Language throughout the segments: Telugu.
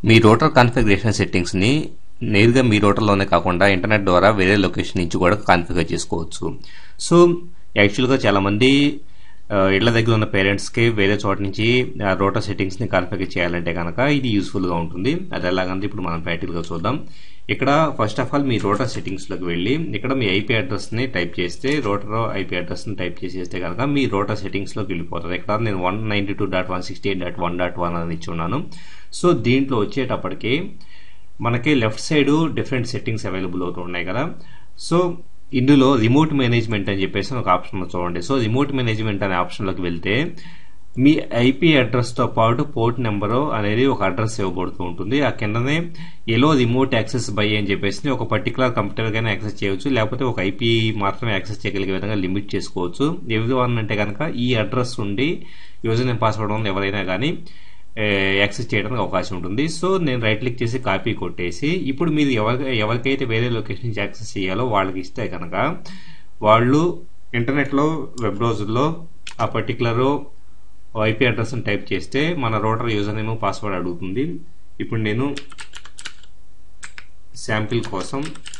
మీ రోటర్ కాన్ఫిగరేషన్ సెట్టింగ్స్ని నేరుగా మీ రోటర్లోనే కాకుండా ఇంటర్నెట్ ద్వారా వేరే లొకేషన్ నుంచి కూడా కాన్ఫిగర్ చేసుకోవచ్చు సో యాక్చువల్గా చాలామంది ఆ, ఇళ్ల దగ్గర ఉన్న పేరెంట్స్కి వేరే చోట నుంచి రోటర్ సెట్టింగ్స్ని కాన్ఫిగర్ చేయాలంటే కనుక ఇది యూస్ఫుల్గా ఉంటుంది అది ఎలాగంటే ఇప్పుడు మనం ప్రాక్టికల్గా చూద్దాం ఇక్కడ ఫస్ట్ ఆఫ్ ఆల్ మీ రోటర్ సెట్టింగ్స్లోకి వెళ్ళి ఇక్కడ మీ ఐపీ అడ్రస్ని టైప్ చేస్తే రోటర్ ఐపీ అడ్రస్ని టైప్ చేసేస్తే కనుక మీ రోటర్ సెట్టింగ్స్లోకి వెళ్ళిపోతుంది ఇక్కడ నేను one ninety two dot one sixty eight dot one dot one అని ఇచ్చి ఉన్నాను సో దీంట్లో వచ్చేటప్పటికి మనకి left side different settings available అవుతూ ఉన్నాయి కదా సో ఇందులో రిమోట్ మేనేజ్మెంట్ అని చెప్పేసి ఒక ఆప్షన్ ఉంది చూడండి సో రిమోట్ మేనేజ్మెంట్ అనే ఆప్షన్లోకి వెళ్తే మీ ఐపీ అడ్రస్తో పాటు పోర్ట్ నెంబరు అనేది ఒక అడ్రస్ ఇవ్వబడుతూ ఉంటుంది ఆ కిందనే ఎలో రిమోట్ యాక్సెస్ బై అని చెప్పేసి ఒక పర్టికులర్ కంప్యూటర్ గానే యాక్సెస్ చేయవచ్చు లేకపోతే ఒక ఐపీ మాత్రమే యాక్సెస్ చేయగలిగే విధంగా లిమిట్ చేసుకోవచ్చు ఎవరి వన్ అంటే కనుక ఈ అడ్రస్ ఉండి యూజర్ నేమ్ పాస్వర్డ్ ఉన్న ఎవరైనా కానీ ఏ, యాక్సెస్ చేయడానికి అవకాశం ఉంటుంది సో నేను రైట్ క్లిక్ చేసి కాపీ కొట్టేసి ఇప్పుడు మీరు ఎవరి ఎవరికైతే వేరే లొకేషన్ నుంచి యాక్సెస్ చేయాలో వాళ్ళకి ఇస్తే కనుక వాళ్ళు ఇంటర్నెట్లో వెబ్ బ్రౌజర్లో ఆ పర్టికులర్ ఐపీ అడ్రస్ని టైప్ చేస్తే మన రోటర్ యూజర్ నేమ్ పాస్వర్డ్ అడుగుతుంది ఇప్పుడు నేను శాంపిల్ కోసం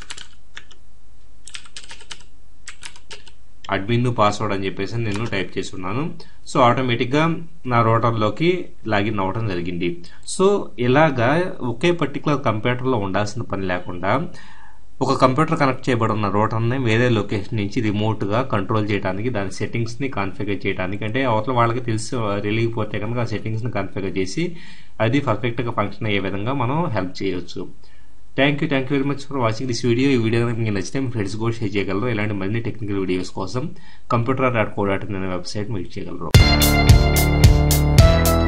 అడ్మిన్ పాస్వర్డ్ అని చెప్పేసి నేను టైప్ చేసి ఉన్నాను సో ఆటోమేటిక్గా నా రోటర్లోకి లాగిన్ అవ్వడం జరిగింది సో ఇలాగా ఒకే పర్టికులర్ కంప్యూటర్లో ఉండాల్సిన పని లేకుండా ఒక కంప్యూటర్ కనెక్ట్ చేయబడి ఉన్న రోటర్ని వేరే లొకేషన్ నుంచి రిమోట్గా కంట్రోల్ చేయడానికి దాని సెట్టింగ్స్ని కాన్ఫిగర్ చేయడానికి అంటే అవతల వాళ్ళకి తెలిసి తెలియకపోతే కనుక ఆ సెట్టింగ్స్ని కాన్ఫిగర్ చేసి అది పర్ఫెక్ట్గా ఫంక్షన్ అయ్యే విధంగా మనం హెల్ప్ చేయొచ్చు thank you thank you very much for watching this video ఈ వీడియో కనుక మీకు నచ్చితే మీ ఫ్రెండ్స్ కూడా షేర్ చేయగలరు ఇలాంటి మరిన్ని టెక్నికల్ వీడియోస్ కోసం computer dot co dot in అనే వెబ్సైట్ మీరు చేయగలరు